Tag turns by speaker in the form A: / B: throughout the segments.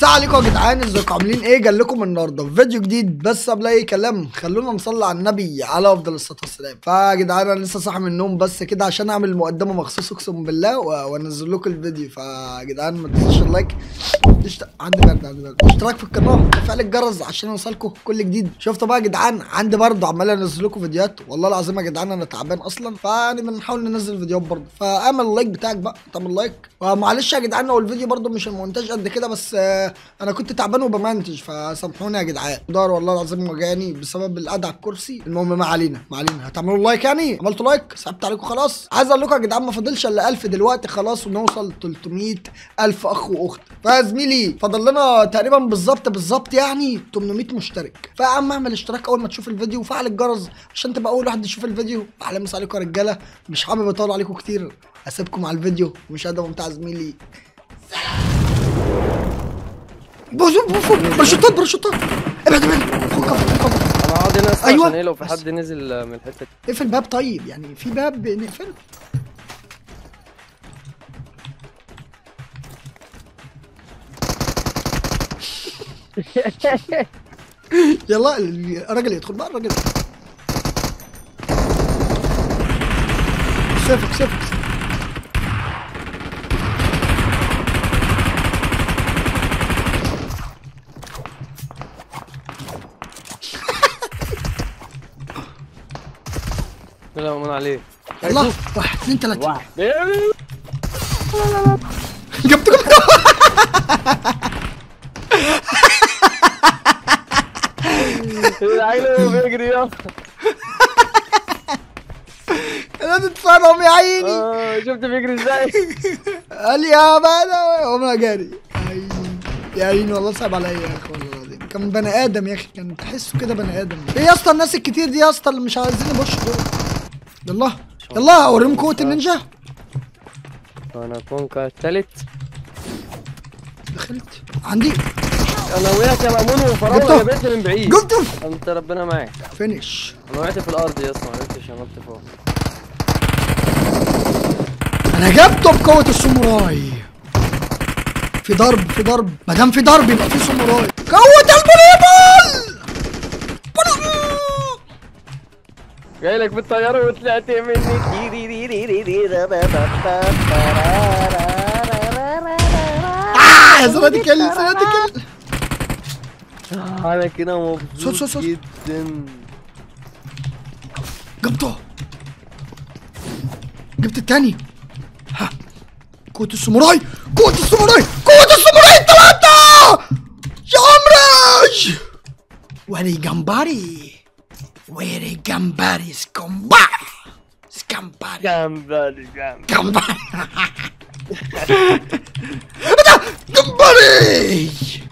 A: السلام عليكم يا جدعان ازيكم عاملين ايه جاي لكم النهارده في فيديو جديد بس قبل اي كلام خلونا نصلي على النبي على افضل الصلاه والسلام فيا جدعان انا لسه صاحي من النوم بس كده عشان اعمل مقدمه مخصوص اقسم بالله و- وانزل لكم الفيديو فيا جدعان ما تنسوش اللايك اشت... عندي برد عندي برد اشتراك في القناه وفعل الجرس عشان يوصلكم كل جديد شفتوا بقى يا جدعان عندي برضه عمال انزل لكم فيديوهات والله العظيم يا جدعان انا تعبان اصلا فيعني بنحاول ننزل فيديوهات برضه فاعمل اللايك بتاعك بقى تعمل لايك ومعلش يا جدعان هو الفيديو برضه مش المونتاج قد كده بس آه، انا كنت تعبان وبمنتج فسامحوني يا جدعان دار والله العظيم وجاني بسبب القعده على الكرسي المهم ما علينا ما علينا هتعملوا لايك يعني عملتوا لايك سحبت عليكم خلاص عايز اقول لكم يا جدعان ما فاضلش الا 1000 دلوقتي خلاص ونوصل 300 الف اخ واخت فيا زميلي فاضل لنا تقريبا بالظبط بالظبط يعني 800 مشترك فيا عم اعمل اشتراك اول ما تشوف الفيديو وفعل الجرس عشان تبقى اول واحد يشوف الفيديو احلى مسا عليكم يا رجاله مش حابب اطول عليكم كتير اسيبكم على الفيديو مشاهده ممتعه زميلي بوزو بوزو برشوتات برشوتات ابعد ابعد خد كفر خد كفر
B: انا هقعد هنا أسمع
A: أيوة.
B: عشان ايه لو في
A: بس.
B: حد نزل من الحته دي
A: اقفل باب طيب يعني في باب نقفله يلا الراجل يدخل بقى الراجل سيفك سيفك
B: لا مأمون عليه
A: الله واحد اثنين ثلاثة
B: واحد
A: جبت جبت
B: العيل بيجري يلا
A: لا تتصرم يا عيني
B: آه، شفت بيجري ازاي
A: قال يا بنا وما جاري عيني يا عيني والله صعب عليا يا اخي والله العظيم كان بني ادم يا اخي كان تحسه كده بني ادم ايه يا اسطى الناس الكتير دي يا اسطى اللي مش عايزين يبوش دول يلا يلا اوريهم قوه النينجا
B: انا كونكا التالت
A: دخلت عندي
B: انا وقعت يا مأمون وفراولة
A: جبته.
B: جابتني من بعيد
A: قلت
B: انت ربنا معاك
A: فينيش
B: انا وقعت في الارض يا اسطى ما عرفتش انط فوق
A: انا جبته بقوه الساموراي في ضرب في ضرب ما دام في ضرب يبقى في ساموراي قوه البوليبول
B: جاي لك بالطياره وطلعت مني
A: آه يا زلمه كل زلمه كل
B: انا كده
A: صوت- صوت-
B: مبسوط
A: صوت.
B: جدا
A: جبته جبت التاني ها قوة الساموراي قوة الساموراي قوة الساموراي ثلاثة يا عمرج ويري جمباري ويري جمباري سكمباري سكمباري
B: جامد جامد
A: جمباري ده جمباري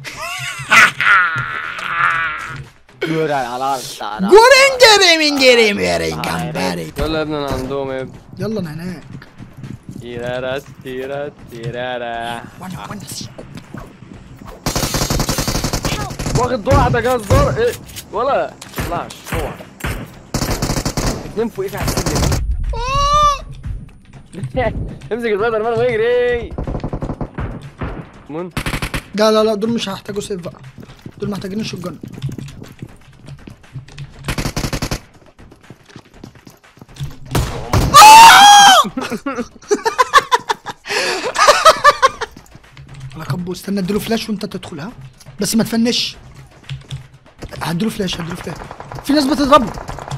A: جورينجري من جري ويري جمباري
B: يلا يا ابني انا عندهم يا ابني
A: يلا انا هناك
B: تيرارا تيرا تيرارا
A: وانا وانا سيكو
B: واخد واحدة جزار ايه ولا طلعش اوعى اتنين فوقيك على السلم امسك السبايدر مان ويجري مون
A: لا لا لا دول مش هيحتاجوا سيف بقى دول محتاجين الشوتجن على كبو استنى اديله فلاش وانت تدخل ها بس ما تفنش هديله فلاش هديله فلاش في ناس بتضربه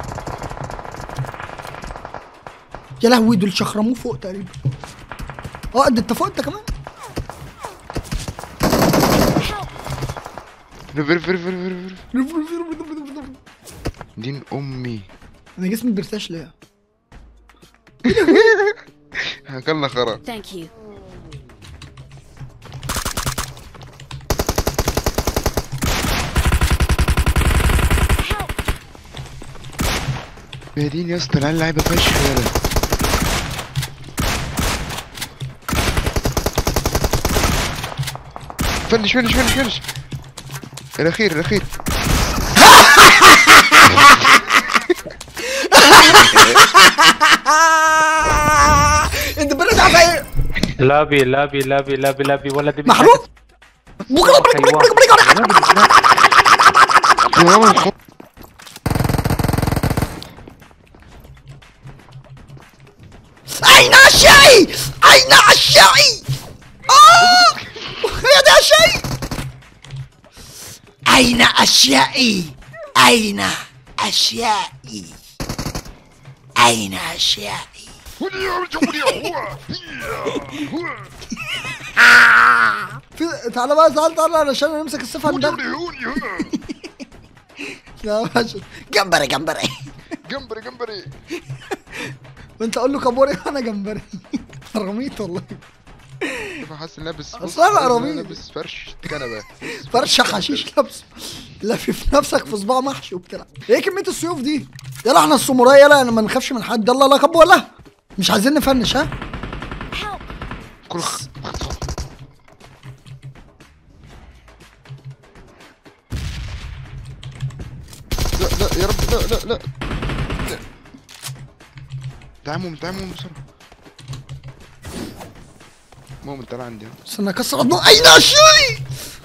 A: يا لهوي دول شخرموه فوق تقريبا اه ده انت فوق انت كمان
C: رفر رفر رفر رفر دين امي
A: انا جسمي بيرتاش ليه
C: اكلنا خرا
D: Thank you.
C: بهدين يا اسطى العيال لعيبه فشخ يالا فنش فنش فنش فنش الاخير الاخير
A: انت بلد على ايه
E: لابي لابي لابي لابي لابي ولدي
A: محروق
C: تمام
A: أين أشيائي؟ أين أشيائي؟ آه! يا دي أشيائي أين أشيائي؟ أين أشيائي؟ أين أشيائي؟ في تعالى بقى تعالى تعالى علشان نمسك السفن ده لا ماشي جمبري جمبري
C: جمبري جمبري
A: وانت اقول له كابوري انا جمبري رميت والله
C: انا حاسس ان لابس
A: أصل أنا
C: حاسس إن
A: رميل.
C: لابس فرش كنبه
A: فرشه حشيش لابسه لافف نفسك في صباع محشي وبتلعب ايه كميه السيوف دي يلا احنا الساموراي يلا ما نخافش من حد يلا لا كبو ولا مش عايزين نفنش ها
C: كل خ... لا لا يا رب لا لا لا لا. تعال مومن تعال مومن بسرعة مومن تعال عندي
A: استنى اكسر عضمه اين اشيائي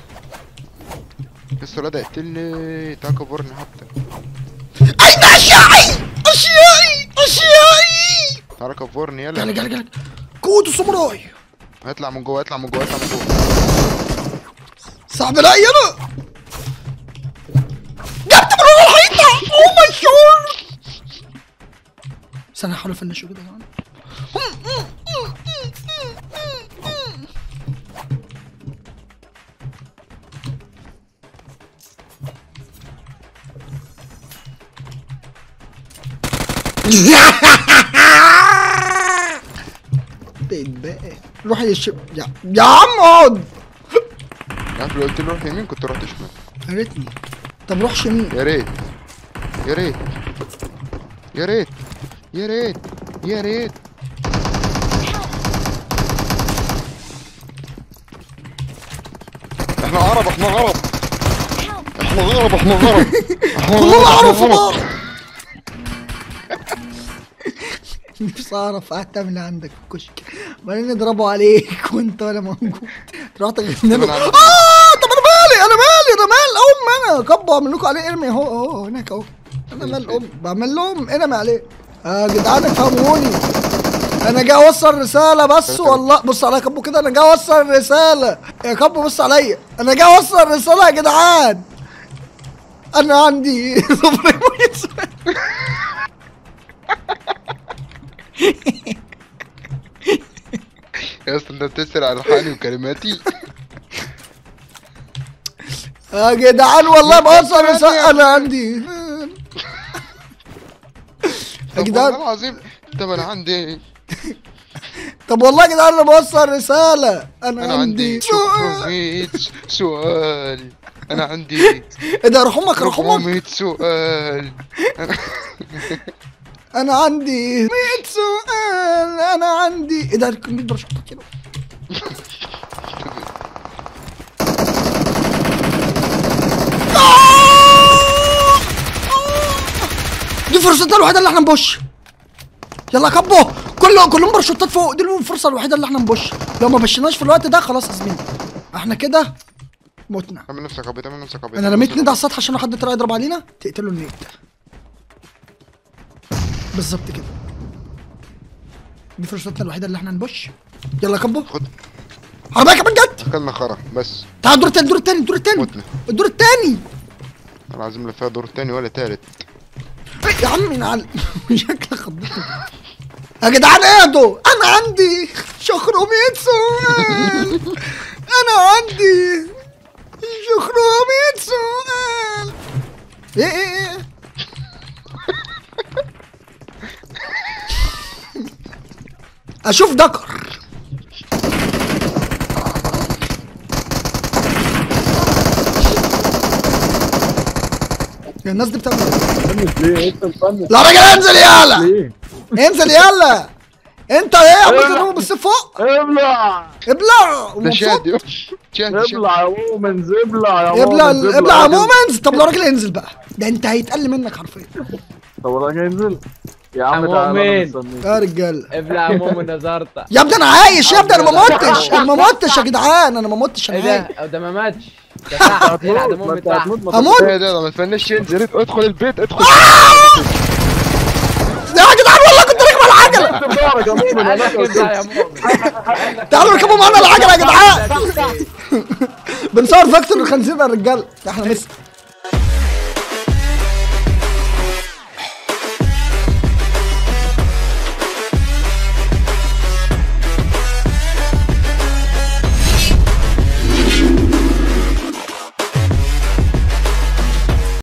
C: لسه الواد هيقتلني تعال كبرني حتى
A: اين اشيائي اشيائي اشيائي
C: تعال كبرني يلا
A: جالي جالي جالي قوة الساموراي
C: هيطلع من جوه هيطلع من جوه هيطلع من جوه
A: صاحب لا يلا جبت من ورا الحيطة اوه ماي جاد استنى هحاول افنشه كده كمان بقيت بقى روح يا شب يا يا عم اقعد
C: عارف لو قلت له روح يمين كنت رحت شمال
A: يا ريتني طب روح شمال
C: يا ريت يا ريت يا ريت يا ريت يا ريت احنا عرب احنا عرب احنا غرب احنا غرب احنا
A: كلنا
C: غرب،
A: عرب
C: احنا
A: في
C: غرب.
A: بعض نفسي اعرف قعدت تعمل ايه عندك في الكشك بعدين نضربوا عليك وانت ولا موجود تروح تغني
C: طب
A: له
C: أنا عندي-
A: اه طب انا مالي انا مالي انا مال ام انا كبوا اعمل لكم عليه ارمي اهو اهو هناك اهو انا مال ام بعمل لهم ارمي عليه يا جدعان افهموني انا جاي اوصل رساله بس والله بص عليا يا كبو كده انا جاي اوصل رساله يا كبو بص عليا انا جاي اوصل رساله يا جدعان انا عندي سوبريمويز
C: يا اسطى انت بتسرق الحاني وكلماتي
A: يا جدعان والله بوصل رساله انا عندي يا
C: طب
A: جدعان
C: والله العظيم طب انا عندي
A: طب والله يا جدعان انا بوصل رساله انا,
C: انا عندي
A: سؤال.
C: 400 سؤال انا عندي
A: ايه ده رحمك رحمك
C: 400 سؤال
A: انا عندي 100 سؤال انا عندي ايه ده كمية برشوتات كده آه! آه! دي فرصتنا الوحيدة اللي احنا نبش يلا يا كبو كله كلهم باراشوتات فوق دي الفرصة الوحيدة اللي احنا نبش لو ما بشناش في الوقت ده خلاص يا زميلي احنا كده متنا
C: اعمل نفسك عبيط اعمل نفسك عبيط
A: انا رميت ند على السطح عشان لو حد طلع يضرب علينا تقتله النيد بالظبط كده دي فرصتنا الوحيده اللي احنا نبش يلا يا كبو
C: خد
A: عربيه كمان جت
C: اكلنا خرا بس
A: تعال الدور التاني الدور التاني الدور التاني
C: متنا
A: الدور التاني
C: انا عازم لا فيها دور تاني ولا تالت
A: يا عم نعل شكلك خضتني يا جدعان اهدوا انا عندي شخرومية سؤال انا عندي شخرومية سؤال ايه ايه ايه اشوف دكر يا الناس دي بتعمل ايه؟
B: مفنش ليه انت مفنش
A: لا راجل انزل يلا
B: ليه
A: انزل يلا انت ايه عمال تضربه بالسيف فوق
B: ابلع
A: ابلع
C: ده
A: ومبسوط
C: شادي شادي شادي
B: ابلع يا مؤمن ابلع يا
A: ابلع
B: مؤمن
A: ابلع يا
B: راجل.
A: مومنز طب لو راجل انزل بقى ده انت هيتقل منك حرفيا
B: طب الراجل ينزل يا عم
D: عمو
B: تعالى
D: مين؟
B: أنا مستنيك.
A: يا رجاله
D: ابلع مو نزارته
A: يا ابني انا عايش يا ابني انا ما متش انا ما متش يا جدعان انا ما متش
D: ايه
A: انا عايش
D: ده ده ما ماتش ده تحت يلعب ده
B: ما
D: مو
B: انت
D: تحت
B: هتموت ما
A: هموت
C: ايه ده ده ما تفنش ينزل ادخل البيت ادخل
A: يا جدعان والله كنت راكب العجله
B: تفتح ظهرك يا مؤمن
D: قال لك
B: والله
D: ابلع يا مؤمن
A: تعالوا ركبوا معانا العجله يا جدعان بنصور فاكتور الخنزير يا رجاله احنا لسه